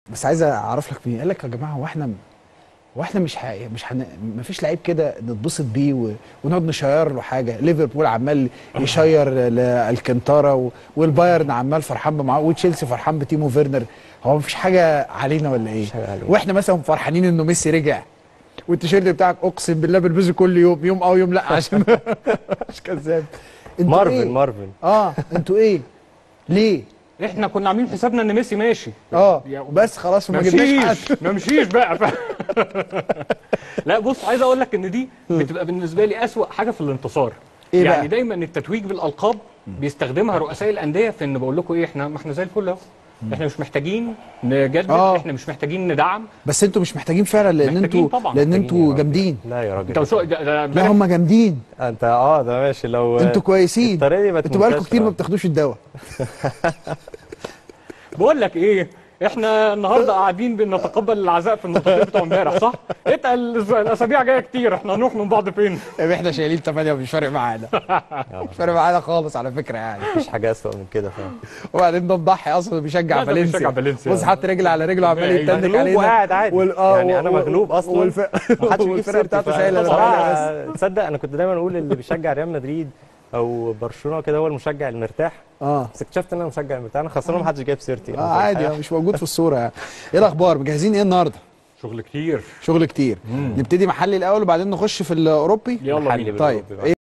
بس عايز اعرف لك مين قال لك يا جماعه هو احنا هو احنا مش حقيقي مش هن... مفيش لعيب كده نتبسط بيه و... ونقعد نشير له حاجه ليفربول عمال يشير لالكنتارا و... والبايرن عمال فرحان معاه وتشيلسي فرحان بتيمو فيرنر هو مفيش حاجه علينا ولا ايه مفيش حاجة علينا. واحنا مثلا فرحانين انه ميسي رجع والتيشيرت بتاعك اقسم بالله بلبسه كل يوم يوم او يوم لا عشان مش كذاب انتوا مارفن إيه؟ مارفن اه انتوا ايه ليه احنا كنا عاملين حسابنا ان ميسي ماشي اه يا- بس خلاص ما ما جبناش حد مشيش ما مشيش بقى ف... لا بص عايز اقول لك ان دي بتبقى بالنسبه لي اسوأ حاجه في الانتصار إيه يعني بقى؟ دايما التتويج بالالقاب بيستخدمها رؤساء الانديه في ان بقول لكم ايه احنا ما احنا زي الفل اهو احنا مش محتاجين نجدد آه. احنا مش محتاجين ندعم بس انتوا مش محتاجين فعلا لان محتاجين انتوا طبعاً، لان محتاجين يا انتوا راجل. جامدين لا يا راجل انت وشو ده- ده- لا هم جامدين انت اه ده ماشي لو انتوا كويسين الطريقه دي بقت انتوا بقالكم منتشرة. كتير ما بتاخدوش الدواء بقول لك ايه احنا النهارده قاعدين بنتقبل العزاء في المنتخبين بتوع امبارح صح؟ اتقل الاسابيع جايه كتير احنا هنروح من بعض فين؟ احنا شايلين 8 مش فارق معانا مش فارق معانا خالص على فكره يعني مفيش حاجه اسوء من كده فاهم وبعدين ده مضحي اصلا بيشجع لا، ده فالنسيا بيشجع فالنسيا. بص حاطط رجل على رجله عمال مغلوب يتنك علينا وقاعد عادي. يعني أنا مغلوب أصلاً. والفرقه محدش بيجيب والفرقه سيرتي بتاعته ف- شايله بصراحة الفرقة بس تصدق انا كنت دايما اقول اللي بيشجع ريال مدريد او برشلونه كده هو المشجع المرتاح اه بس اكتشفت ان انا مشجع المرتاح انا خاصه ما حدش جايب سيرتي اه عادي آه، مش موجود في الصوره يعني ايه الاخبار مجهزين ايه النهارده شغل كتير شغل كتير نبتدي محلي الاول وبعدين نخش في الاوروبي يلا محلي بينا طيب بالأوروبي بقى. ايه